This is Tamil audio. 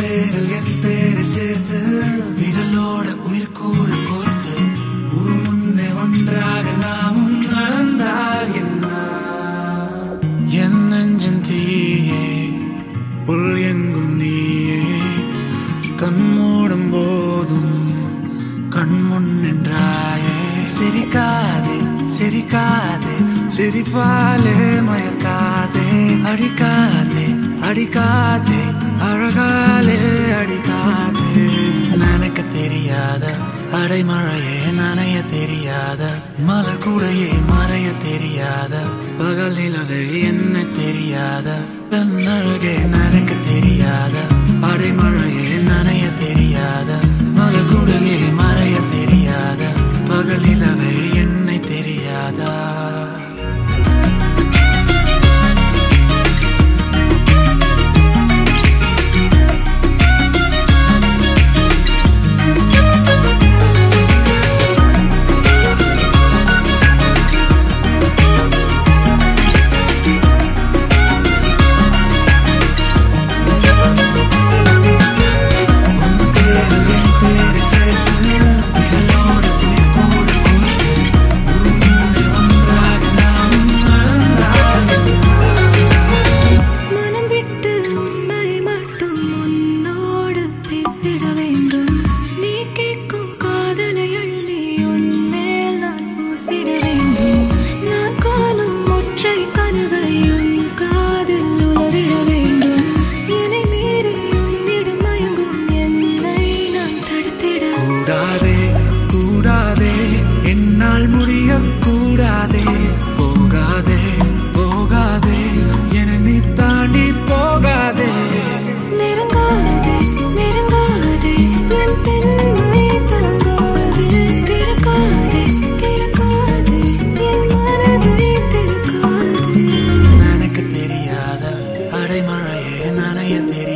பேரில் என் பேரை சேர்த்து விரலோட உயிர் கூட கோர்த்து ஒரு முன்னே ஒன்றாக நாமும் நடந்தால் என்ன என் நெஞ்சன் தீயே உள் எங்கும் நீயே கண் மூடும் போதும் கண் முன் நின்றாயே சிரிக்காதே சிரிக்காதே சிரிப்பாலே மயக்காதே அடிக்காதே அடிக்காதே அழகாலே அடிக்காதே நினைக்க தெரியாத அடைமழையே நனைய தெரியாத மலர் கூடையே மறைய தெரியாத பகல் நிலவே என்ன தெரியாத பெண் அழகே நினைக்க தெரியாத அடைமழையே நனைய தெரியாத மலர் கூடையே மறைய தெரியாத பகல் நிலவே என்னை தெரியாதா மனம் விட்டு உண்மை மட்டும் உன்னோடு பேசிட வேண்டும் நீ கேட்கும் காதலை அள்ளி உன்மேல் நான் பூசிட வேண்டும் நான் காணும் ஒற்றை கனவை உன் காதில் உளறிட வேண்டும் என்னை மீறி உன்னிடம் மயங்கும் என்னை நான் தடுத்திட கூடாதே கூடாதே என்னால் முடிய கூடாதே போகாதே போகாதே என நீ தாண்டி போகாதே நெருங்காதே நெருங்காதே என் பெண்மை தங்காதே திறக்காதே திறக்காதே என் மனதை திறக்காதே நினைக்க தெரியாத அடைமழையே நனைய தெரியாத